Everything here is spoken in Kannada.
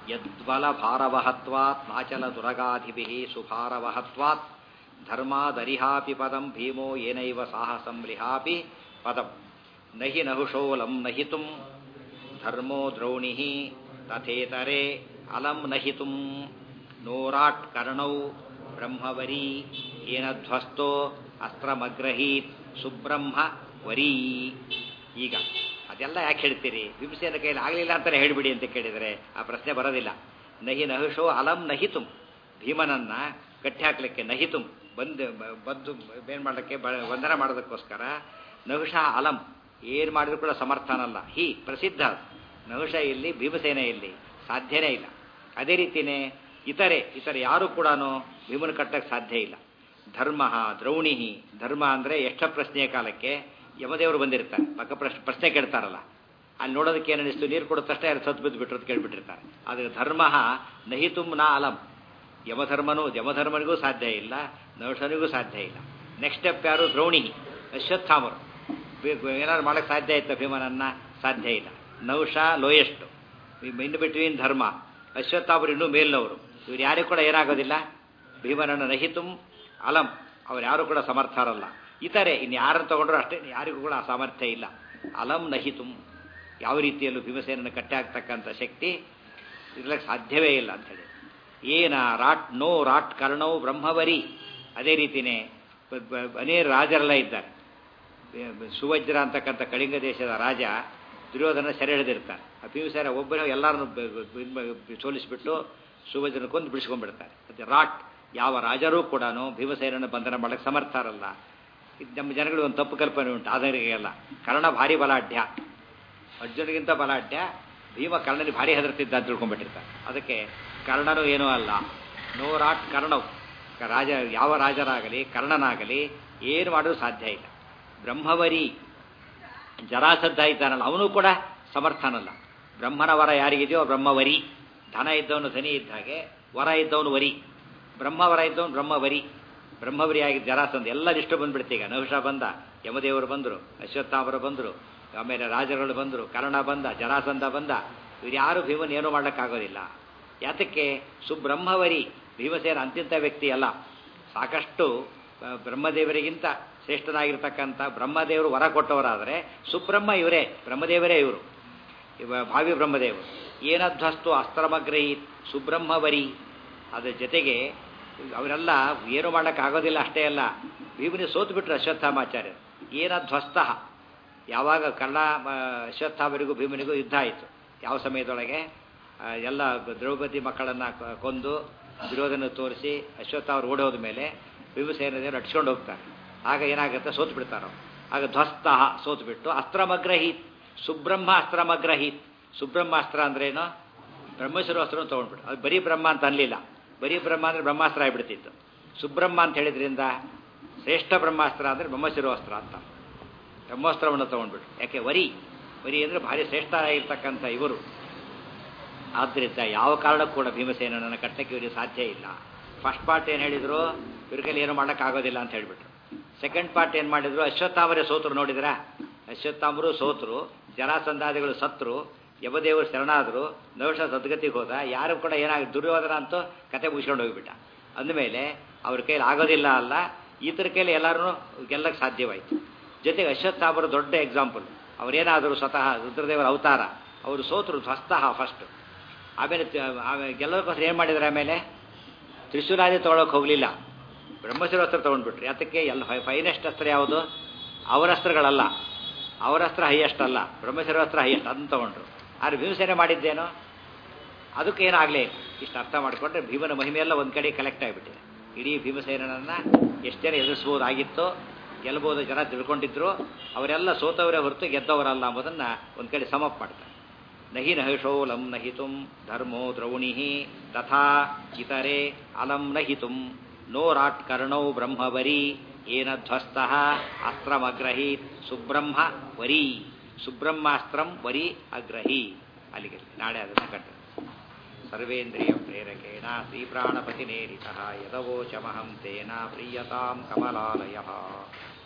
ಯದ್ಬಲ ಭಾರವಹತ್ವಾತ್ ನಾಚಲ ದುರಗಾಧಿಭಿ ಸುಭಾರವಹತ್ವಾತ್ ಧರ್ಮಾದರಿಹಾಪಿ ಪದಂ ಭೀಮೋ ಏನೈವ ಸಾಹಸಂ ಲಿಹಾಪಿ ಪದಂ ನಹಿ ನಹುಷೋಲಂ ನಹಿತುಂ ಧರ್ಮೋ ದ್ರೌಣಿ ತಥೇತರೆ ಅಲಂ ನಹಿತುಂ ನೋರಾಟ್ ಕರ್ಣೌ ಬ್ರಹ್ಮವರಿ ಏನಧ್ವಸ್ತೋ ಅಸ್ತ್ರಮಗ್ರಹೀತ್ ಸುಬ್ರಹ್ಮ ವರೀ ಈಗ ಅದೆಲ್ಲ ಯಾಕೆ ಹೇಳ್ತೀರಿ ವಿಭೀಷಣ ಕೈಯಲ್ಲಿ ಆಗಲಿಲ್ಲ ಅಂತಾನೆ ಹೇಳಿಬಿಡಿ ಅಂತ ಕೇಳಿದರೆ ಆ ಪ್ರಶ್ನೆ ಬರೋದಿಲ್ಲ ನಹಿ ನಹುಷೋ ಅಲಂ ನಹಿತುಂ ಭೀಮನನ್ನ ಕಟ್ಟಿ ಹಾಕ್ಲಿಕ್ಕೆ ನಹಿತುಂ ಬಂದು ಬದ್ದು ಏನು ಮಾಡಲಿಕ್ಕೆ ವಂದನ ಮಾಡೋದಕ್ಕೋಸ್ಕರ ನಹುಷ ಅಲಂ ಏನು ಮಾಡಿದ್ರು ಕೂಡ ಸಮರ್ಥನಲ್ಲ ಹಿ ಪ್ರಸಿದ್ಧ ನಹುಷ ಇಲ್ಲಿ ಭೀಮಸೇನೆ ಇಲ್ಲಿ ಸಾಧ್ಯನೇ ಇಲ್ಲ ಅದೇ ರೀತಿಯೇ ಇತರೆ ಇತರೆ ಯಾರು ಕೂಡ ಭೀಮನ ಕಟ್ಟಕ್ಕೆ ಸಾಧ್ಯ ಇಲ್ಲ ಧರ್ಮ ದ್ರೌಣಿ ಧರ್ಮ ಅಂದರೆ ಎಷ್ಟ ಪ್ರಶ್ನೆಯ ಕಾಲಕ್ಕೆ ಯಮದೇವರು ಬಂದಿರ್ತಾರೆ ಪಕ್ಕ ಪ್ರಶ್ನೆ ಪ್ರಶ್ನೆ ಕೇಳ್ತಾರಲ್ಲ ಅಲ್ಲಿ ನೋಡೋದಕ್ಕೆ ಏನು ಅನಿಸ್ತು ನೀರು ಕೊಡೋ ತಕ್ಷಣ ಯಾರು ಸತ್ತು ಬಿದ್ದು ಬಿಟ್ಟರು ಅಂತ ಕೇಳ್ಬಿಟ್ಟಿರ್ತಾರೆ ಆದರೆ ಧರ್ಮ ನಹಿತುಂ ನಾ ಅಲಂ ಯಮಧರ್ಮನೂ ಯಮಧರ್ಮನಿಗೂ ಸಾಧ್ಯ ಇಲ್ಲ ನಹುಷನಿಗೂ ಸಾಧ್ಯ ಇಲ್ಲ ನೆಕ್ಸ್ಟ್ ಸ್ಟೆಪ್ ಯಾರು ದ್ರೌಣಿ ಅಶ್ವತ್ಥಾಮರು ಏನಾದ್ರು ಮಾಡೋಕ್ಕೆ ಸಾಧ್ಯ ಇತ್ತ ಭೀಮನನ್ನ ಸಾಧ್ಯ ಇಲ್ಲ ನಹುಷ ಲೋಯೆಸ್ಟ್ ಇನ್ ಬಿಟ್ವೀನ್ ಧರ್ಮ ಅಶ್ವತ್ಥಾಮರು ಇನ್ನೂ ಮೇಲ್ನವರು ಇವ್ರು ಯಾರಿಗೂ ಕೂಡ ಏನಾಗೋದಿಲ್ಲ ಭೀಮನನ್ನು ನಹಿತುಂ ಅಲಂ ಅವ್ರು ಯಾರು ಕೂಡ ಸಮರ್ಥರಲ್ಲ ಇತರೆ ಇನ್ನು ಯಾರನ್ನು ತಗೊಂಡ್ರು ಅಷ್ಟೇ ಯಾರಿಗೂ ಕೂಡ ಸಾಮರ್ಥ್ಯ ಇಲ್ಲ ಅಲಂ ನಹಿತುಂ ಯಾವ ರೀತಿಯಲ್ಲೂ ಭೀಮಸೇನನ್ನು ಕಟ್ಟಿ ಹಾಕ್ತಕ್ಕಂಥ ಶಕ್ತಿ ಇರ್ಲಿಕ್ಕೆ ಸಾಧ್ಯವೇ ಇಲ್ಲ ಅಂಥೇಳಿ ಏನ ರಾಟ್ ನೋ ರಾಟ್ ಕರ್ಣವು ಬ್ರಹ್ಮವರಿ ಅದೇ ರೀತಿಯೇ ಅನೇಕ ರಾಜರೆಲ್ಲ ಇದ್ದಾರೆ ಸುವಜ್ರ ಅಂತಕ್ಕಂಥ ಕಳಿಂಗ ದೇಶದ ರಾಜ ದುರ್ಯೋಧನ ಸೆರೆ ಹಿಡಿದಿರ್ತಾರೆ ಆ ಭೀಮಸೇನ ಒಬ್ಬರು ಎಲ್ಲರನ್ನು ಸೋಲಿಸಿಬಿಟ್ಟು ಸುವಜ್ರನ ಕೊಂದು ಬಿಡಿಸ್ಕೊಂಡ್ಬಿಡ್ತಾರೆ ಮತ್ತು ರಾಟ್ ಯಾವ ರಾಜರೂ ಕೂಡ ಭೀಮಸೇನನ್ನು ಬಂಧನ ಮಾಡಕ್ಕೆ ಸಮರ್ಥರಲ್ಲ ಇದು ನಮ್ಮ ಜನಗಳಿಗೆ ಒಂದು ತಪ್ಪು ಕಲ್ಪನೆ ಉಂಟು ಆಧರಿಗೆಲ್ಲ ಕರ್ಣ ಭಾರಿ ಬಲಾಢ್ಯ ಅರ್ಜುನಿಗಿಂತ ಬಲಾಢ್ಯ ಭೀಮ ಕರ್ಣನಿಗೆ ಭಾರಿ ಹೆದರ್ತಿದ್ದ ಅಂತ ತಿಳ್ಕೊಂಡ್ಬಿಟ್ಟಿರ್ತಾರೆ ಅದಕ್ಕೆ ಕರ್ಣನೂ ಏನೂ ಅಲ್ಲ ನೋ ರಾಟ್ ಕರ್ಣವು ರಾಜ ಯಾವ ರಾಜರಾಗಲಿ ಕರ್ಣನಾಗಲಿ ಏನು ಮಾಡೋದು ಸಾಧ್ಯ ಇಲ್ಲ ಬ್ರಹ್ಮವರಿ ಜರಾಸದ್ಧ ಇದ್ದಾನಲ್ಲ ಅವನು ಕೂಡ ಸಮರ್ಥನಲ್ಲ ಬ್ರಹ್ಮನ ವರ ಯಾರಿಗಿದೆಯೋ ಬ್ರಹ್ಮವರಿ ಧನ ಇದ್ದವನು ಧನಿ ಇದ್ದ ಹಾಗೆ ವರ ಇದ್ದವನು ವರಿ ಬ್ರಹ್ಮವರ ಇದ್ದವನು ಬ್ರಹ್ಮವರಿ ಬ್ರಹ್ಮವರಿ ಆಗಿದ್ದ ಜರಾಸಂಧ ಎಲ್ಲ ಇಷ್ಟು ಬಂದ್ಬಿಡ್ತು ಈಗ ನಹುಷ ಬಂದ ಯಮದೇವರು ಬಂದರು ಅಶ್ವತ್ಥಾಮರು ಬಂದರು ಆಮೇಲೆ ರಾಜರುಗಳು ಬಂದರು ಕರ್ಣ ಬಂದ ಜರಾಸಂಧ ಬಂದ ಇವ್ರು ಯಾರು ಭೀಮನ್ ಏನೂ ಮಾಡೋಕ್ಕಾಗೋದಿಲ್ಲ ಯಾತಕ್ಕೆ ಸುಬ್ರಹ್ಮವರಿ ಭೀಮಸೇನ ಅಂತಿಂತ ವ್ಯಕ್ತಿ ಅಲ್ಲ ಸಾಕಷ್ಟು ಬ್ರಹ್ಮದೇವರಿಗಿಂತ ಶ್ರೇಷ್ಠನಾಗಿರ್ತಕ್ಕಂಥ ಬ್ರಹ್ಮದೇವರು ವರ ಕೊಟ್ಟವರಾದರೆ ಸುಬ್ರಹ್ಮ ಇವರೇ ಬ್ರಹ್ಮದೇವರೇ ಇವರು ಇವ ಭಾವಿ ಬ್ರಹ್ಮದೇವರು ಏನಧ್ವಸ್ತು ಅಸ್ತ್ರಮಗ್ರಹಿ ಸುಬ್ರಹ್ಮವರಿ ಅದರ ಜೊತೆಗೆ ಅವರೆಲ್ಲ ಏನು ಮಾಡೋಕ್ಕಾಗೋದಿಲ್ಲ ಅಷ್ಟೇ ಅಲ್ಲ ಭೀಮನಿ ಸೋತು ಬಿಟ್ರು ಅಶ್ವತ್ಥಾಮಾಚಾರ್ಯರು ಏನಧ್ವಸ್ತ ಯಾವಾಗ ಕರ್ಣ ಅಶ್ವತ್ಥಾಮರಿಗೂ ಭೀಮನಿಗೂ ಯುದ್ಧ ಆಯಿತು ಯಾವ ಸಮಯದೊಳಗೆ ಎಲ್ಲ ದ್ರೌಪದಿ ಮಕ್ಕಳನ್ನು ಕೊಂದು ವಿರೋಧನ ತೋರಿಸಿ ಅಶ್ವತ್ಥ ಅವರು ಓಡೋದ ಮೇಲೆ ಭೀಮಸೇನದೇವರು ಅಟ್ಸ್ಕೊಂಡು ಹೋಗ್ತಾರೆ ಆಗ ಏನಾಗುತ್ತೆ ಸೋತು ಬಿಡ್ತಾರೆ ಆಗ ಧ್ವಸ್ತ ಸೋತು ಬಿಟ್ಟು ಅಸ್ತ್ರಮಗ್ರಹೀತ್ ಸುಬ್ರಹ್ಮ ಅಸ್ತ್ರಮಗ್ರಹೀತ್ ಸುಬ್ರಹ್ಮ ಅಸ್ತ್ರ ಅಂದ್ರೇನು ಬ್ರಹ್ಮೇಶ್ವರ ಅಸ್ತ್ರ ತೊಗೊಂಡ್ಬಿಟ್ಟು ಅದು ಬರೀ ಬ್ರಹ್ಮ ಅಂತ ಅನ್ಲಿಲ್ಲ ಬರೀ ಬ್ರಹ್ಮ ಅಂದರೆ ಬ್ರಹ್ಮಾಸ್ತ್ರ ಆಗಿಬಿಡ್ತಿತ್ತು ಸುಬ್ರಹ್ಮ ಅಂತ ಹೇಳಿದ್ರಿಂದ ಶ್ರೇಷ್ಠ ಬ್ರಹ್ಮಾಸ್ತ್ರ ಅಂದರೆ ಬ್ರಹ್ಮಶಿರೋಸ್ತ್ರ ಅಂತ ಬ್ರಹ್ಮಾಸ್ತ್ರವನ್ನು ತೊಗೊಂಡ್ಬಿಟ್ಟು ಯಾಕೆ ವರಿ ವರಿ ಅಂದರೆ ಭಾರಿ ಶ್ರೇಷ್ಠ ಆಗಿರ್ತಕ್ಕಂಥ ಇವರು ಆದ್ದರಿಂದ ಯಾವ ಕಾರಣಕ್ಕೂ ಕೂಡ ಭೀಮಸೇನನ್ನು ಕಟ್ಟಕ್ಕೆ ಇವರಿಗೆ ಸಾಧ್ಯ ಇಲ್ಲ ಫಸ್ಟ್ ಪಾರ್ಟ್ ಏನು ಹೇಳಿದ್ರು ಇವ್ರ ಕೈಲಿ ಏನು ಮಾಡೋಕ್ಕಾಗೋದಿಲ್ಲ ಅಂತ ಹೇಳಿಬಿಟ್ರು ಸೆಕೆಂಡ್ ಪಾರ್ಟ್ ಏನು ಮಾಡಿದ್ರು ಅಶ್ವತ್ಥಾಮರೇ ಸೋತರು ನೋಡಿದ್ರಾ ಅಶ್ವತ್ಥಾಮರು ಸೋತರು ಜರಾಸಂಧಾದಿಗಳು ಸತ್ರು ಯಮದೇವರು ಶರಣಾದರು ನವಶ ಸದ್ಗತಿಗೆ ಹೋದ ಯಾರು ಕೂಡ ಏನಾಗ ದುರ್ಯೋಧನ ಅಂತೂ ಕತೆ ಮುಗಿಸ್ಕೊಂಡು ಹೋಗಿಬಿಟ್ಟ ಅಂದಮೇಲೆ ಅವ್ರ ಕೈಲಿ ಆಗೋದಿಲ್ಲ ಅಲ್ಲ ಈತರ ಕೈಲಿ ಎಲ್ಲರೂ ಗೆಲ್ಲಕ್ಕೆ ಸಾಧ್ಯವಾಯಿತು ಜೊತೆಗೆ ಅಶ್ವತ್ಥಾಮರು ದೊಡ್ಡ ಎಕ್ಸಾಂಪಲ್ ಅವರೇನಾದರೂ ಸ್ವತಃ ರುದ್ರದೇವರ ಅವತಾರ ಅವರು ಸೋತರು ಧ್ವಸ್ತಃ ಫಸ್ಟ್ ಆಮೇಲೆ ಆಮೇಲೆ ಗೆಲ್ಲೋದಕ್ಕೋಸ್ಕರ ಏನು ಮಾಡಿದ್ರು ಆಮೇಲೆ ತ್ರಿಶೂಲಾದಿ ತೊಗೊಳಕ್ಕೆ ಹೋಗಲಿಲ್ಲ ಬ್ರಹ್ಮಶಿರೋಸ್ತ್ರ ತೊಗೊಂಡ್ಬಿಟ್ರು ಯಾತಕ್ಕೆ ಎಲ್ಲ ಫೈನೆಸ್ಟ್ ಅಸ್ತ್ರ ಯಾವುದು ಅವರ ಅಸ್ತ್ರಗಳಲ್ಲ ಅವರ ಅಸ್ತ್ರ ಹೈಯೆಸ್ಟ್ ಅಲ್ಲ ಬ್ರಹ್ಮಶಿರೋಸ್ತ್ರ ಹೈಯೆಸ್ಟ್ ಅದನ್ನು ತೊಗೊಂಡ್ರು ಆದರೆ ಭೀಮಸೇನೆ ಮಾಡಿದ್ದೇನೋ ಅದಕ್ಕೆ ಏನಾಗಲೇ ಇಷ್ಟು ಅರ್ಥ ಮಾಡಿಕೊಂಡ್ರೆ ಭೀಮನ ಮಹಿಮೆಯೆಲ್ಲ ಒಂದು ಕಡೆ ಕಲೆಕ್ಟ್ ಆಗಿಬಿಟ್ಟಿದೆ ಇಡೀ ಭೀಮಸೇನನ್ನು ಎಷ್ಟು ಜನ ಎದುರಿಸ್ಬೋದಾಗಿತ್ತೋ ಗೆಲ್ಬೋದು ಜನ ತಿಳ್ಕೊಂಡಿದ್ರು ಅವರೆಲ್ಲ ಸೋತವರೇ ಹೊರತು ಗೆದ್ದವರಲ್ಲ ಎಂಬುದನ್ನು ಒಂದು ಕಡೆ ಸಮಪ್ ಮಾಡ್ತಾರೆ ನಹಿ ನಹಿಷೋಲಂ ನಹಿತುಂ ಧರ್ಮೋ ದ್ರೌಣಿ ತಥಾ ಇತರೆ ಅಲಂ ನಹಿತುಂ ನೋ ರಾಟ್ ಕರ್ಣೌ ಬ್ರಹ್ಮವರಿ ಏನ ಧ್ವಸ್ತ ಅಸ್ತ್ರಮಗ್ರಹೀತ್ ಸುಬ್ರಹ್ಮ ವರಿ ಸುಬ್ರಹ್ಮಾಸ್ತ್ರಂ ವರಿ ಅಗ್ರಹಿ ಅಲ್ಲಿಗೆ ನಾಳೆ ಅದನ್ನು ಕಂಡು ಸರ್ವೇಂದ್ರಿಯ ಪ್ರೇರಕೇಣ ಶ್ರೀಪ್ರಾಣಪತಿನೇರಿತಃ ಯದವೋಚಮಹಂ ತೇನ ಪ್ರೀಯತಾಂ ಕಮಲಾಲಯ